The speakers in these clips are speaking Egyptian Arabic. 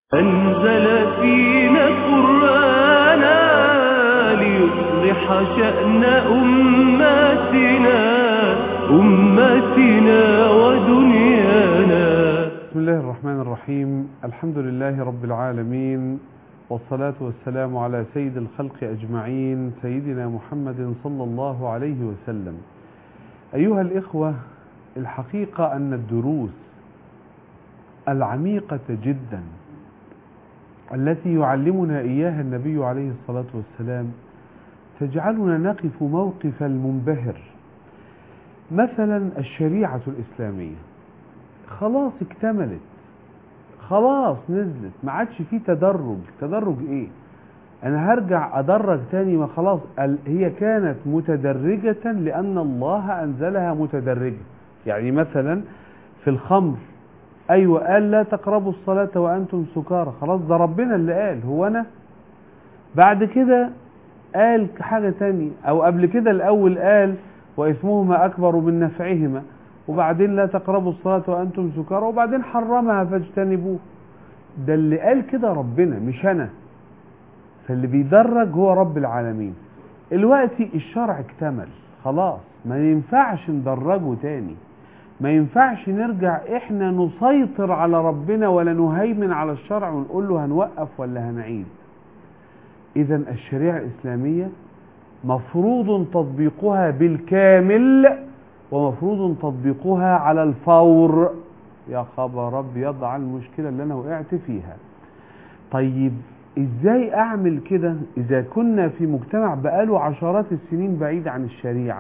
أنزل فينا قرآنا ليصلح شأن أمتنا أمتنا ودنيانا بسم الله الرحمن الرحيم الحمد لله رب العالمين والصلاة والسلام على سيد الخلق أجمعين سيدنا محمد صلى الله عليه وسلم أيها الإخوة الحقيقة أن الدروس العميقة جدا التي يعلمنا إياها النبي عليه الصلاة والسلام تجعلنا نقف موقف المنبهر مثلا الشريعة الإسلامية خلاص اكتملت خلاص نزلت ما عادش فيه تدرج تدرج ايه انا هرجع ادرج تاني ما خلاص ال- هي كانت متدرجة لان الله انزلها متدرجة يعني مثلا في الخمر ايوه قال لا تقربوا الصلاة وانتم سكارى خلاص ده ربنا اللي قال هو انا بعد كده قال حاجة تانية او قبل كده الاول قال واثمهما اكبر من نفعهما وبعدين لا تقربوا الصلاة وأنتم سكارى وبعدين حرمها فاجتنبوه ده اللي قال كده ربنا مش أنا فاللي بيدرج هو رب العالمين دلوقتي الشرع اكتمل خلاص ما ينفعش ندرجه تاني ما ينفعش نرجع احنا نسيطر على ربنا ولا نهيمن على الشرع ونقول له هنوقف ولا هنعيد اذا الشريعة الإسلامية مفروض تطبيقها بالكامل ومفروض تطبيقها على الفور يا خبر رب يضع المشكلة اللي أنا وقعت فيها طيب إزاي أعمل كده إذا كنا في مجتمع بقاله عشرات السنين بعيد عن الشريعة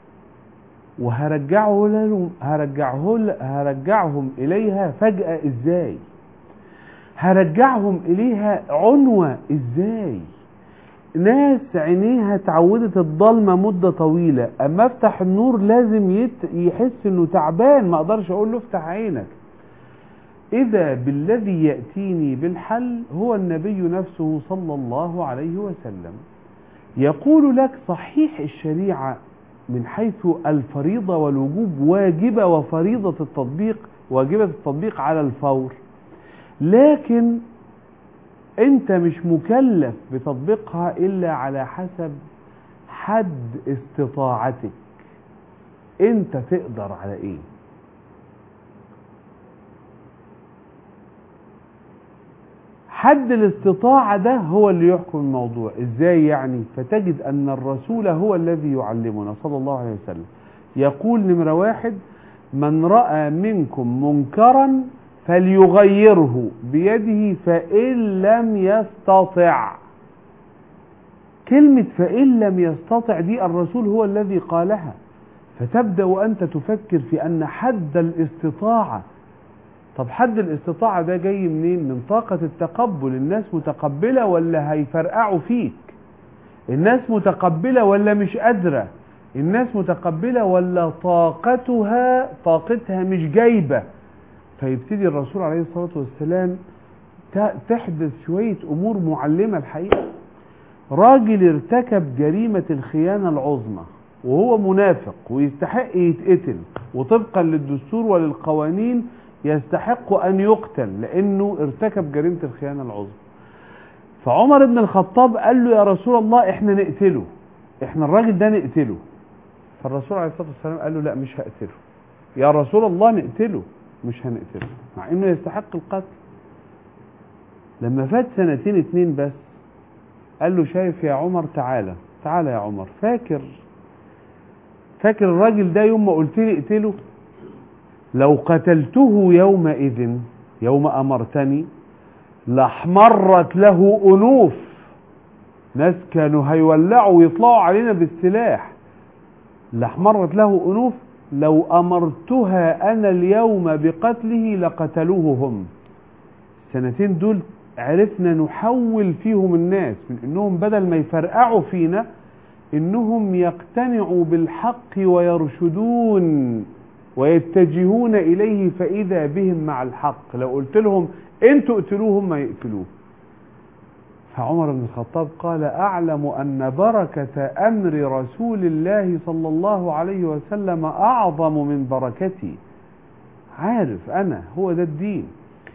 وهرجعه لهم هرجعه ل- هرجعهم إليها فجأة إزاي هرجعهم إليها عنوة إزاي ناس عينيها اتعودت الضلمه مده طويله اما افتح النور لازم يت... يحس انه تعبان ما اقدرش اقول له افتح عينك اذا بالذي ياتيني بالحل هو النبي نفسه صلى الله عليه وسلم يقول لك صحيح الشريعه من حيث الفريضه والوجوب واجبه وفريضه التطبيق واجبه التطبيق على الفور لكن انت مش مكلف بتطبيقها الا على حسب حد استطاعتك انت تقدر على ايه حد الاستطاعة ده هو اللي يحكم الموضوع ازاي يعني فتجد ان الرسول هو الذي يعلمنا صلى الله عليه وسلم يقول نمرة واحد من رأى منكم منكرا فليغيره بيده فإن لم يستطع كلمة فإن لم يستطع دي الرسول هو الذي قالها فتبدأ أنت تفكر في أن حد الاستطاعة طب حد الاستطاعة ده جاي منين من طاقة التقبل الناس متقبلة ولا هيفرقعوا فيك الناس متقبلة ولا مش قادرة الناس متقبلة ولا طاقتها طاقتها مش جايبة فيبتدي الرسول عليه الصلاة والسلام ت- تحدث شوية أمور معلمة الحقيقة راجل ارتكب جريمة الخيانة العظمى وهو منافق ويستحق يتقتل وطبقا للدستور وللقوانين يستحق أن يقتل لأنه ارتكب جريمة الخيانة العظمى فعمر بن الخطاب قال له يا رسول الله احنا نقتله احنا الراجل ده نقتله فالرسول عليه الصلاة والسلام قال له لا مش هقتله يا رسول الله نقتله مش هنقتله مع انه يستحق القتل لما فات سنتين اتنين بس قال له شايف يا عمر تعالى تعالى يا عمر فاكر فاكر الراجل ده يوم ما قلت لي اقتله لو قتلته يومئذ يوم امرتني لاحمرت له انوف ناس كانوا هيولعوا ويطلعوا علينا بالسلاح لاحمرت له انوف لو امرتها انا اليوم بقتله لقتلوه هم السنتين دول عرفنا نحول فيهم الناس من انهم بدل ما يفرقعوا فينا انهم يقتنعوا بالحق ويرشدون ويتجهون اليه فاذا بهم مع الحق لو قلت لهم انتوا اقتلوه هم يقتلوه فعمر بن الخطاب قال اعلم ان بركه امر رسول الله صلى الله عليه وسلم اعظم من بركتي عارف انا هو ده الدين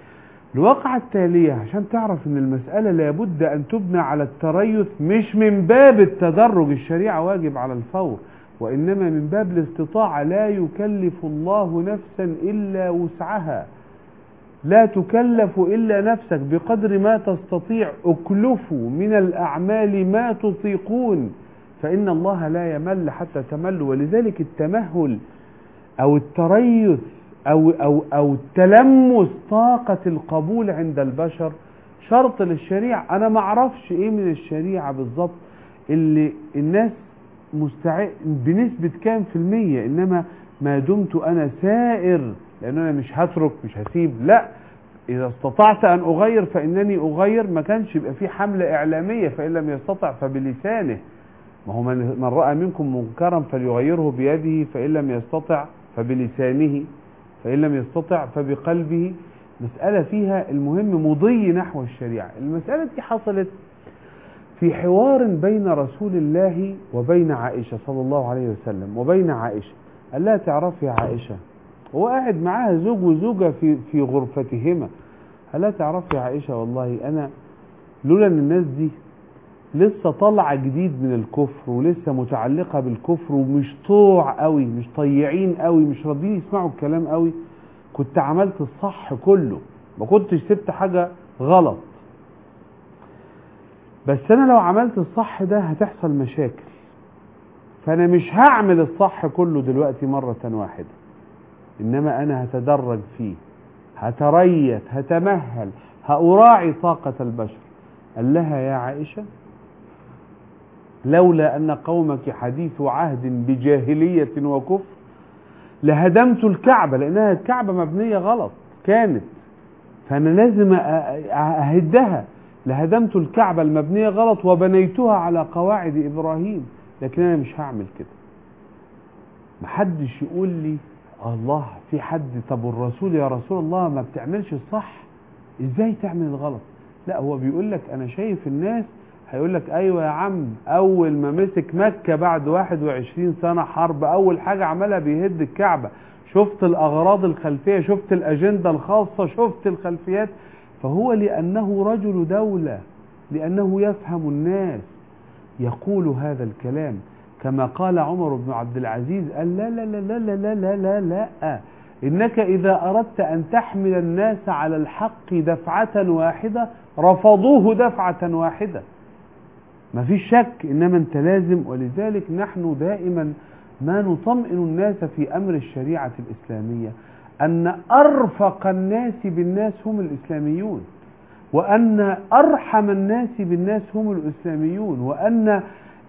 الواقعة التالية عشان تعرف ان المسألة لابد ان تبنى على التريث مش من باب التدرج الشريعة واجب على الفور وانما من باب الاستطاعة لا يكلف الله نفسا الا وسعها لا تكلف الا نفسك بقدر ما تستطيع اكلفوا من الاعمال ما تطيقون فان الله لا يمل حتى تملوا ولذلك التمهل او التريث او او او تلمس طاقة القبول عند البشر شرط للشريعة انا ما اعرفش ايه من الشريعة بالظبط اللي الناس مستعد بنسبة كام في المية انما ما دمت انا سائر لان انا مش هترك مش هسيب لا اذا استطعت ان اغير فانني اغير ما كانش يبقى في حملة اعلامية فان لم يستطع فبلسانه ما هو من من راى منكم منكرا فليغيره بيده فان لم يستطع فبلسانه فإن لم يستطع فبقلبه مسألة فيها المهم مضي نحو الشريعة المسألة دي حصلت في حوار بين رسول الله وبين عائشة صلى الله عليه وسلم وبين عائشة قال لها تعرفي يا عائشة هو قاعد معاها زوج وزوجة في في غرفتهما قال لها تعرفي يا عائشة والله أنا لولا أن الناس دي لسه طالعة جديد من الكفر ولسه متعلقة بالكفر ومش طوع قوي مش طيعين قوي مش راضيين يسمعوا الكلام قوي كنت عملت الصح كله ما كنتش سبت حاجة غلط بس انا لو عملت الصح ده هتحصل مشاكل فانا مش هعمل الصح كله دلوقتي مرة واحدة انما انا هتدرج فيه هتريث هتمهل هأراعي طاقة البشر قال لها يا عائشة لولا أن قومك حديث عهد بجاهلية وكفر لهدمت الكعبة لأنها الكعبة مبنية غلط كانت فأنا لازم أهدها لهدمت الكعبة المبنية غلط وبنيتها على قواعد إبراهيم لكن أنا مش هعمل كده محدش يقول لي الله في حد طب الرسول يا رسول الله ما بتعملش الصح ازاي تعمل الغلط لا هو بيقول لك انا شايف الناس هيقول لك ايوه يا عم اول ما مسك مكة بعد 21 سنة حرب اول حاجة عملها بيهد الكعبة شفت الاغراض الخلفية شفت الاجندة الخاصة شفت الخلفيات فهو لانه رجل دولة لانه يفهم الناس يقول هذا الكلام كما قال عمر بن عبد العزيز قال لا لا لا لا لا لا لا لا, لا إنك إذا أردت أن تحمل الناس على الحق دفعة واحدة رفضوه دفعة واحدة ما فيش شك إنما أنت لازم ولذلك نحن دائما ما نطمئن الناس في أمر الشريعة الإسلامية أن أرفق الناس بالناس هم الإسلاميون وأن أرحم الناس بالناس هم الإسلاميون وأن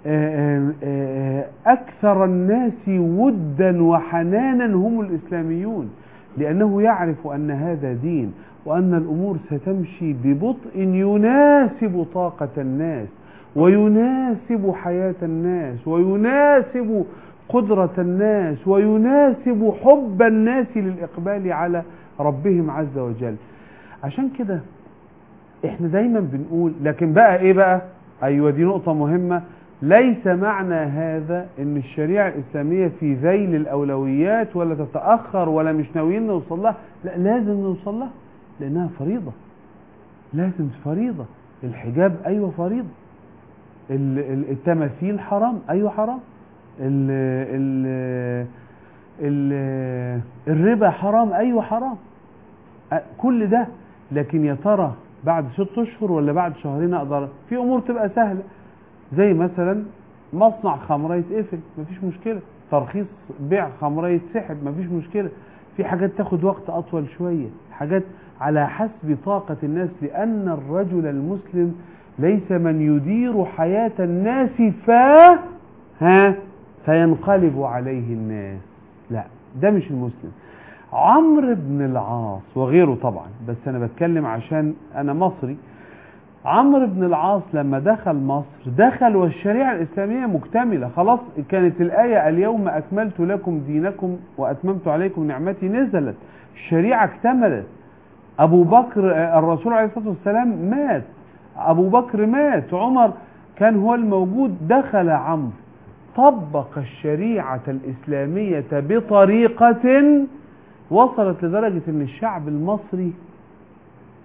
أكثر الناس ودا وحنانا هم الإسلاميون لأنه يعرف أن هذا دين وأن الأمور ستمشي ببطء يناسب طاقة الناس ويناسب حياة الناس ويناسب قدرة الناس ويناسب حب الناس للإقبال على ربهم عز وجل عشان كده احنا دايما بنقول لكن بقى ايه بقى ايوه دي نقطة مهمة ليس معنى هذا ان الشريعة الاسلامية في ذيل الاولويات ولا تتأخر ولا مش ناويين نوصل لها لا لازم نوصل لها لانها فريضة لازم فريضة الحجاب ايوه فريضة التماثيل حرام ايوه حرام ال ال ال الربا حرام ايوه حرام كل ده لكن يا ترى بعد ست اشهر ولا بعد شهرين اقدر في امور تبقى سهله زي مثلا مصنع خمره يتقفل مفيش مشكله ترخيص بيع خمره يتسحب مفيش مشكله في حاجات تاخد وقت اطول شويه حاجات على حسب طاقه الناس لان الرجل المسلم ليس من يدير حياه الناس ف ها فينقلب عليه الناس لا ده مش المسلم عمرو بن العاص وغيره طبعا بس انا بتكلم عشان انا مصري عمرو بن العاص لما دخل مصر دخل والشريعة الإسلامية مكتملة خلاص كانت الآية اليوم أكملت لكم دينكم وأتممت عليكم نعمتي نزلت الشريعة اكتملت أبو بكر الرسول عليه الصلاة والسلام مات أبو بكر مات عمر كان هو الموجود دخل عمرو طبق الشريعة الإسلامية بطريقة وصلت لدرجة ان الشعب المصري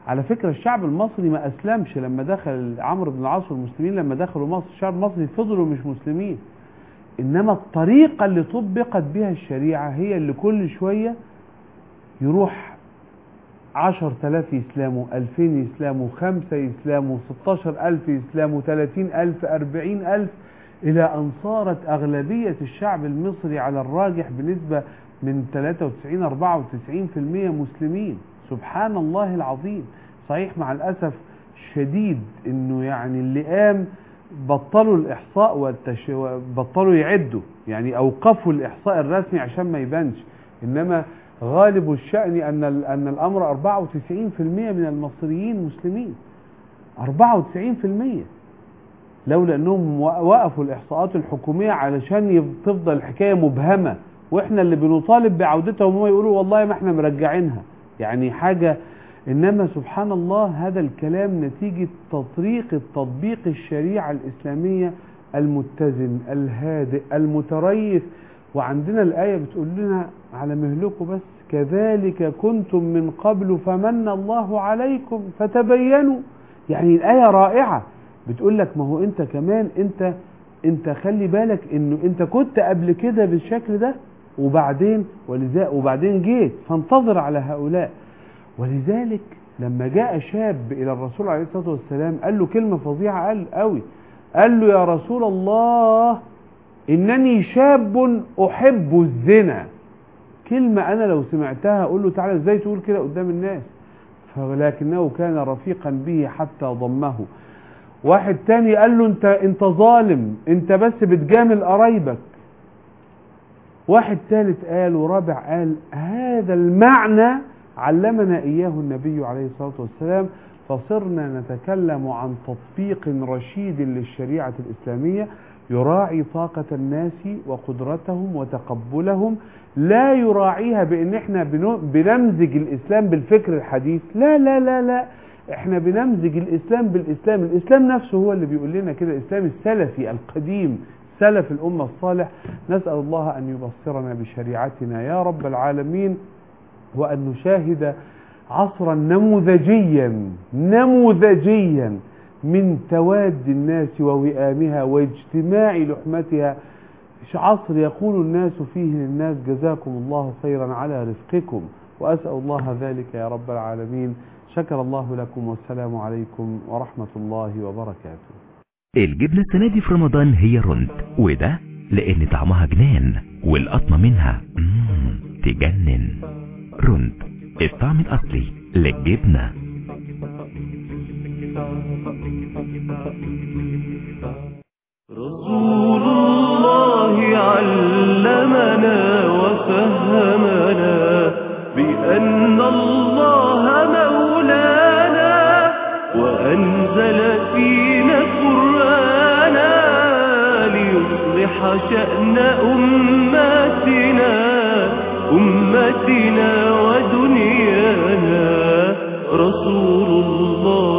على فكرة الشعب المصري ما أسلمش لما دخل عمرو بن العاص والمسلمين لما دخلوا مصر الشعب المصري فضلوا مش مسلمين إنما الطريقة اللي طبقت بها الشريعة هي اللي كل شوية يروح عشر تلاف يسلموا ألفين يسلموا خمسة يسلموا ستاشر ألف يسلموا تلاتين ألف أربعين ألف إلى أن صارت أغلبية الشعب المصري على الراجح بنسبة من 93 94 في المية مسلمين سبحان الله العظيم صحيح مع الأسف الشديد إنه يعني اللي قام بطلوا الإحصاء والتش... بطلوا يعدوا يعني أوقفوا الإحصاء الرسمي عشان ما يبانش إنما غالب الشأن أن ال- أن الأمر 94% من المصريين مسلمين 94% لولا أنهم وقفوا الإحصاءات الحكومية علشان يف- تفضل الحكاية مبهمة وإحنا اللي بنطالب بعودتها وهم يقولوا والله ما إحنا مرجعينها يعني حاجة إنما سبحان الله هذا الكلام نتيجة تطريق تطبيق الشريعة الإسلامية المتزن الهادئ المتريث وعندنا الآية بتقول لنا على مهلكم بس كذلك كنتم من قبل فمن الله عليكم فتبينوا يعني الآية رائعة بتقول لك ما هو انت كمان انت انت خلي بالك انه انت كنت قبل كده بالشكل ده وبعدين ولذا وبعدين جيت فانتظر على هؤلاء ولذلك لما جاء شاب الى الرسول عليه الصلاه والسلام قال له كلمه فظيعه قال قوي قال له يا رسول الله انني شاب احب الزنا كلمه انا لو سمعتها اقول له تعالى ازاي تقول كده قدام الناس ولكنه كان رفيقا به حتى ضمه واحد تاني قال له انت انت ظالم انت بس بتجامل قرايبك واحد ثالث قال ورابع قال هذا المعنى علمنا إياه النبي عليه الصلاة والسلام فصرنا نتكلم عن تطبيق رشيد للشريعة الإسلامية يراعي طاقة الناس وقدرتهم وتقبلهم لا يراعيها بأن احنا بنو- بنمزج الإسلام بالفكر الحديث لا لا لا لا احنا بنمزج الإسلام بالإسلام الإسلام نفسه هو اللي بيقول لنا كده الإسلام السلفي القديم سلف الأمة الصالح نسأل الله أن يبصرنا بشريعتنا يا رب العالمين وأن نشاهد عصرا نموذجيا نموذجيا من تواد الناس ووئامها واجتماع لحمتها عصر يقول الناس فيه للناس جزاكم الله خيرا على رفقكم وأسأل الله ذلك يا رب العالمين شكر الله لكم والسلام عليكم ورحمة الله وبركاته الجبنة السنة دي في رمضان هي رند وده لأن طعمها جنان والقطمة منها مم تجنن رند الطعم الأصلي للجبنة رسول الله علمنا وفهمنا بأن الله مولانا وأنزل فينا قرآنا ليصلح شأن أمتنا أمتنا ودنيانا رسول الله